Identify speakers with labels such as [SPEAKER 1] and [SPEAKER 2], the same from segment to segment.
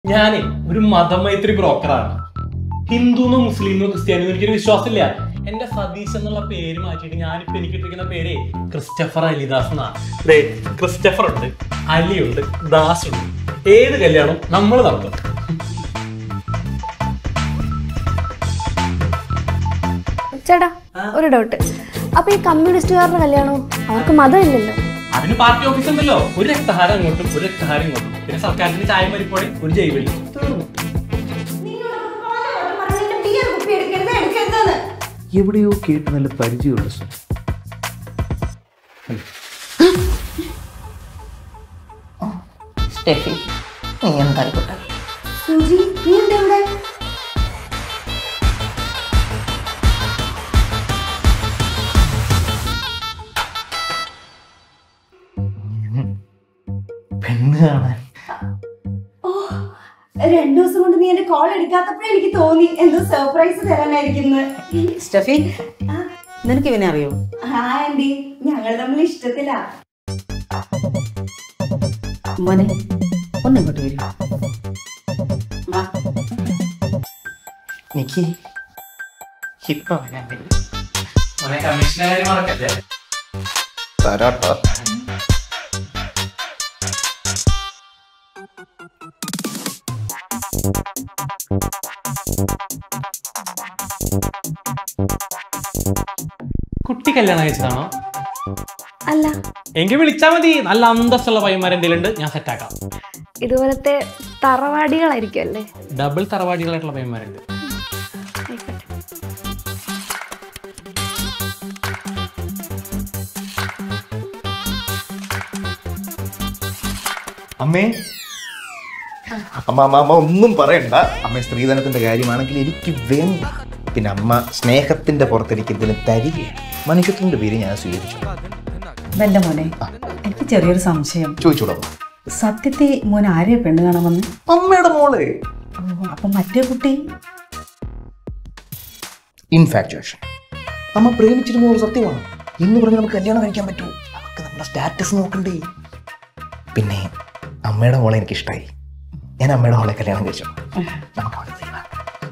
[SPEAKER 1] ഞാനേ ഒരു മതമൈത്രി ബ്രോക്കറാണ് ഹിന്ദുന്നോ മുസ്ലിമെന്നോ ക്രിസ്ത്യാനിന്നോ എനിക്കൊരു വിശ്വാസമില്ല എന്റെ സതീഷ് എന്നുള്ള പേര് മാറ്റിയിട്ട് ഞാനിപ്പോ എനിക്ക് ഇട്ടിരിക്കുന്ന പേര് ക്രിസ്റ്റഫർ അലിദാസ് എന്നാണ് ദേ ക്രിസ്റ്റഫർ ഉണ്ട് അലിയുണ്ട് ദാസ് ഉണ്ട് ഏത് കല്യാണം നമ്മൾ നടത്തും
[SPEAKER 2] ചേട്ടാ ഒരു ഡൗട്ട് അപ്പൊ ഈ കമ്മ്യൂണിസ്റ്റുകാരുടെ കല്യാണവും അവർക്ക് മതമില്ലല്ലോ
[SPEAKER 1] അതിന് പാർട്ടി ഓഫീസ് ഉണ്ടല്ലോ ഒരു രക്തഹാരം അങ്ങോട്ടും ഒരു രക്തഹാരം ഇങ്ങോട്ടും പിന്നെ സർക്കാരിന്റെ ചായ മരിപ്പോടെ ഒരു ജൈവലി തീർന്നു
[SPEAKER 3] എവിടെയോ കേട്ട് നല്ല പരിചയമുള്ള സ്വരം.
[SPEAKER 4] സ്റ്റെഫി നീ എന്തായിക്കോട്ടെ
[SPEAKER 5] സുജി നീ എന്താ ഇവിടെ
[SPEAKER 3] പെണ്ണ് കാണാൻ
[SPEAKER 5] ഓ രണ്ടു ദിവസം കൊണ്ട് നീ എന്റെ കോൾ എടുക്കാത്തപ്പോഴേ എനിക്ക് തോന്നി എന്തോ സർപ്രൈസ് തരാനായിരിക്കുന്നു
[SPEAKER 4] സ്റ്റെഫി നിനക്ക് ഇവനെ അറിയോ
[SPEAKER 5] ആ ആന്റി ഞങ്ങൾ തമ്മിൽ ഇഷ്ടത്തിലാ
[SPEAKER 4] മോനെ ഒന്നിങ്ങോട്ട് വരൂ വാ.
[SPEAKER 3] എനിക്ക് ഇപ്പൊ വരാൻ പറ്റും
[SPEAKER 1] കമ്മീഷണർ മറക്കല്ലേ
[SPEAKER 3] തരാട്ടോ
[SPEAKER 1] കുട്ടി കല്യാണം കഴിച്ചതാണോ
[SPEAKER 2] അല്ല
[SPEAKER 1] എങ്കിൽ വിളിച്ചാ മതി നല്ല അന്തസ്സുള്ള പയ്യന്മാർ എന്തെങ്കിലും ഉണ്ട് ഞാൻ സെറ്റാക്കാം
[SPEAKER 2] ഇതുപോലത്തെ തറവാടികളായിരിക്കും അല്ലേ
[SPEAKER 1] ഡബിൾ തറവാടികളായിട്ടുള്ള പയ്യന്മാരുണ്ട്
[SPEAKER 2] ആയിക്കോട്ടെ
[SPEAKER 3] അമ്മേ അമ്മ അമ്മ അമ്മ ഒന്നും പറയണ്ട അമ്മ സ്ത്രീധനത്തിന്റെ കാര്യമാണെങ്കിൽ എനിക്ക് വേണ്ട പിന്നെ അമ്മ സ്നേഹത്തിന്റെ പുറത്തെനിക്ക് എന്തെങ്കിലും തരികയാണ് മനുഷ്യത്തിന്റെ പേര് ഞാൻ സ്വീകരിച്ചു
[SPEAKER 6] ഇതല്ല മോനെ എനിക്ക് ചെറിയൊരു സംശയം
[SPEAKER 3] ചോദിച്ചോളൂ അമ്മ.
[SPEAKER 6] സത്യത്തെ മോൻ ആരെയാ പെണ്ണ് കാണാൻ വന്ന്
[SPEAKER 3] അമ്മയുടെ മോള്
[SPEAKER 6] ഓ, അപ്പൊ മറ്റേ കുട്ടി
[SPEAKER 3] ഇൻഫാക്ച്വേഷൻ അമ്മ പ്രേമിച്ചിരുന്നത് സത്യമാണ് എന്ന് പറഞ്ഞ് നമുക്ക് കല്യാണം കഴിക്കാൻ പറ്റൂ നമുക്ക് നമ്മുടെ സ്റ്റാറ്റസ് നോക്കണ്ടേ പിന്നെ അമ്മയുടെ മോളെ എനിക്ക് ഇഷ്ടമായി ഞാൻ അമ്മയുടെ മോളെ കല്യാണം കഴിച്ചു നമുക്ക് അവിടെ ചെയ്യാം.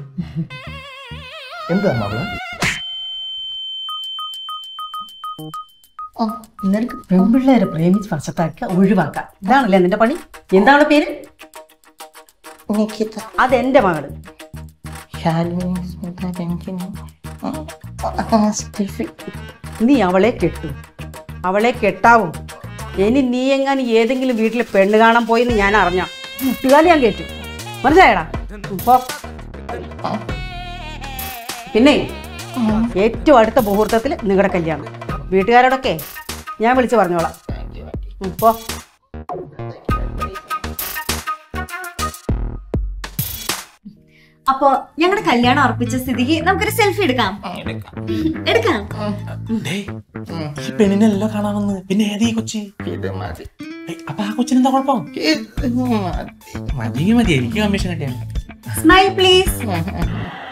[SPEAKER 3] എന്താ അമ്മ അവള്
[SPEAKER 6] നിനക്ക് പെൺപിള്ളേരെ പ്രേമിച്ച് വശത്താക്കുക ഒഴിവാക്കാം ഇതാണല്ലേ നിന്റെ പണി എന്താണ് പേര് അതെന്റെ മകള് നീ അവളെ കെട്ടു അവളെ കെട്ടാവും ഇനി നീ എങ്ങാനും ഏതെങ്കിലും വീട്ടിൽ പെണ്ണ് കാണാൻ പോയിന്ന് ഞാൻ അറിഞ്ഞ മുട്ടുകാലി ഞാൻ കേട്ടു മനസ്സിലായടാ ഇപ്പോ പിന്നെ ഏറ്റവും അടുത്ത മുഹൂർത്തത്തിൽ നിങ്ങളുടെ കല്യാണം വീട്ടുകാരോടൊക്കെ ഞാൻ വിളിച്ചു പറഞ്ഞോളാം ഇപ്പോ
[SPEAKER 5] അപ്പൊ ഞങ്ങളുടെ കല്യാണം ഉറപ്പിച്ച സ്ഥിതിക്ക് നമുക്കൊരു സെൽഫി എടുക്കാം എടുക്കാം
[SPEAKER 1] ഈ പെണ്ണിനെല്ലോ കാണാൻ വന്ന് പിന്നെ ഏതീ കൊച്ചി
[SPEAKER 3] ഇത് മതി
[SPEAKER 1] ഏയ്, അപ്പൊ ആ കൊച്ചിനെന്താ കുഴപ്പം
[SPEAKER 3] ഇത് മതി
[SPEAKER 1] മതി മതി എനിക്ക് കമ്മീഷൻ കിട്ടിയാ
[SPEAKER 5] സ്മൈൽ പ്ലീസ്